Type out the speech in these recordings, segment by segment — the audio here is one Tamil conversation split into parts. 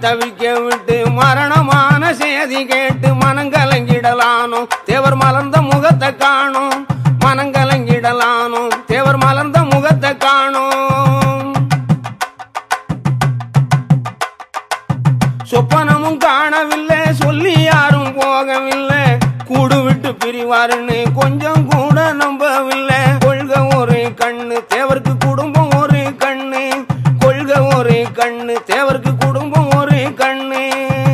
தவிக்க விட்டு மரணமான சேதி கேட்டு மனங்கலங்கிடலானோ தேவர் மலர்ந்த முகத்தை காணோம் மனங்கலங்கிடலானோ தேவர் மலர்ந்த முகத்தை காணோம் சொப்பனமும் காணவில்லை சொல்லி யாரும் போகவில்லை கூடு விட்டு பிரிவாருன்னு கொஞ்சம் கூட நம்பவில்லை கொள்கை ஒரு கண்ணு தேவருக்கு குடும்பம் ஒரு கண்ணு கொள்கை ஒரு கண்ணு தேவருக்கு குடும்பம் ஒரு கண்ணு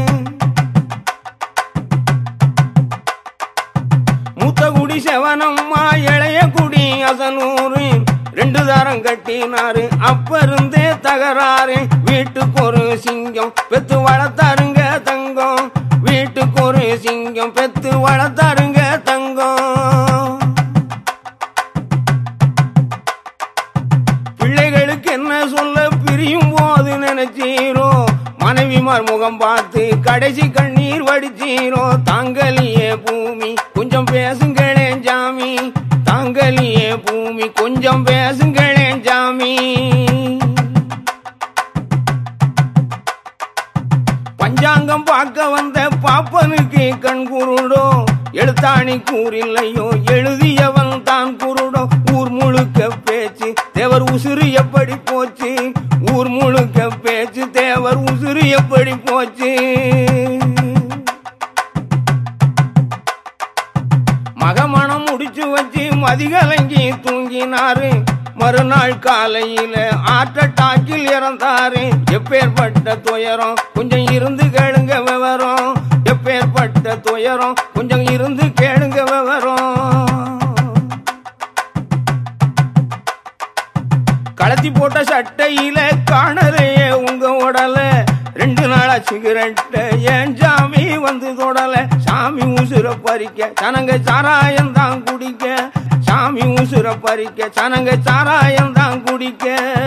மூத்த குடி செவனம்மா இளைய குடி அசனூரு ரெண்டு தாரம் கட்டினாரு அப்ப இருந்தே தகராறு வீட்டுக்கு ஒரு சிங்கம் பெத்து வளர்த்தாருங்க தங்கம் வீட்டுக்கு ஒரு சிங்கம் பெத்து வளர்த்தாருங்க தங்கம் பிள்ளைகளுக்கு என்ன சொல்ல பிரியும் போது நினைச்சீரோ மனைவிமார் முகம் பார்த்து கடைசி கண்ணீர் வடிச்சீரோ தாங்கலியே பூமி கொஞ்சம் பேசுங்களேன் ஜாமி தாங்கலியே பூமி கொஞ்சம் பேசுங்களேன் ஜாமி பஞ்சாங்கம் பார்க்க வந்த பாப்பனுக்கு கண் குருடோ எழுத்தாணி கூறில்லையோ எழுதியவன் தான் குருடோ ஊர் முழுக்க பேச்சு தேவர் உசுறு எப்படி போச்சு ஊர் முழுக்க பேச்சு தேவர் உசுறு எப்படி போச்சு மகமணம் முடிச்சு வச்சு மதிகலங்கி தூங்கினாரு மறுநாள் காலையில ஆட்டட்டாக்கில் இறந்தாரு எப்பேற்பட்ட துயரம் கொஞ்சம் இருந்து கேளுங்க விவரம் எப்பேற்பட்ட துயரம் கொஞ்சம் இருந்து கேளுங்க விவரம் கலத்தி போட்ட சட்டையில காணலையே உங்க உடல ரெண்டு நாளா சிகரெட்ட ஏன் சாமி வந்து தொடல சாமி உசுர பறிக்க சனங்க சாராயம் தான் குடிக்க சாமி உசுர பறிக்க சனங்க சாராயம் தான் குடிக்க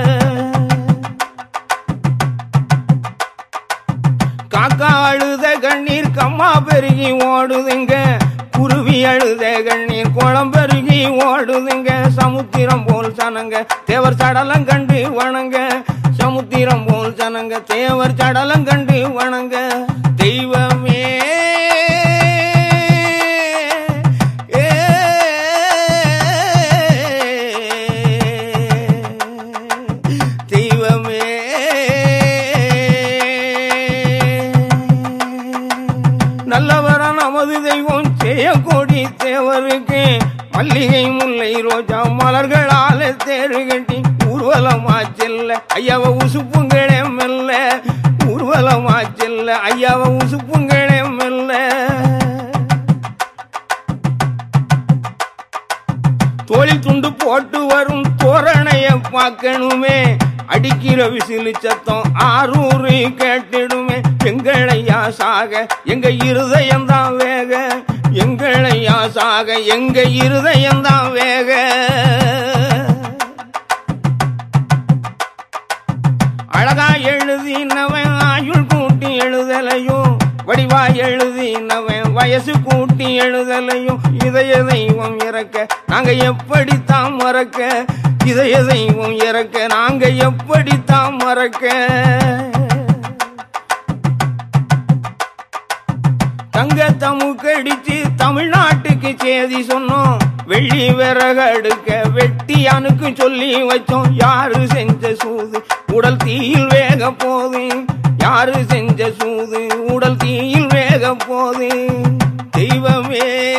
காக்கா அழுத கண்ணீர் கம்மா பெருகி ஓடுதுங்க குருவி அழுத கண்ணீர் குளம் பெருகி ஓடுதுங்க சமுத்திரம் போல் சனங்க தேவர் சடலம் கண்டு வணங்க சமுத்திரம் போல் சனங்க தேவர் சடலம் கண்டு வணங்க தெய்வமே ஏ தெய்வமே நல்லவரா நமது தெய்வம் செய்யக்கூடி தேவருக்கு மல்லிகை முல்லை ரோஜா மலர்களால தேறு கட்டி ஊர்வலமா செல்ல ஐயாவ உசுப்புங்களே மெல்ல ஊர்வலமா செல்ல ஐயாவ உசுப்புங்களே மெல்ல தோளில் துண்டு போட்டு வரும் தோரணைய பார்க்கணுமே அடிக்கிற விசிலு சத்தம் ஆரூரு கேட்டிடுமே எங்களையா சாக எங்க இருதயம் தான் வேக எங்களையா சாக எங்க இருதயம் தான் வேக அழகா எழுதினவன் ஆயுள் கூட்டி எழுதலையும் வடிவா எழுதினவன் வயசு கூட்டி எழுதலையும் இதய தெய்வம் இறக்க நாங்க எப்படித்தான் மறக்க இதய தெய்வம் இறக்க நாங்க எப்படித்தான் மறக்க தங்க தமுக்கடிச்சு தமிழ்நாட்டுக்கு செய்தி சொன்னோம் வெள்ளி விறகடுக்க வெட்டியானுக்கு சொல்லி வச்சோம் யாரு செஞ்ச சூது உடல் தீயில் வேக போது யாரு செஞ்ச சூது உடல் தீயில் வேக போது தெய்வமே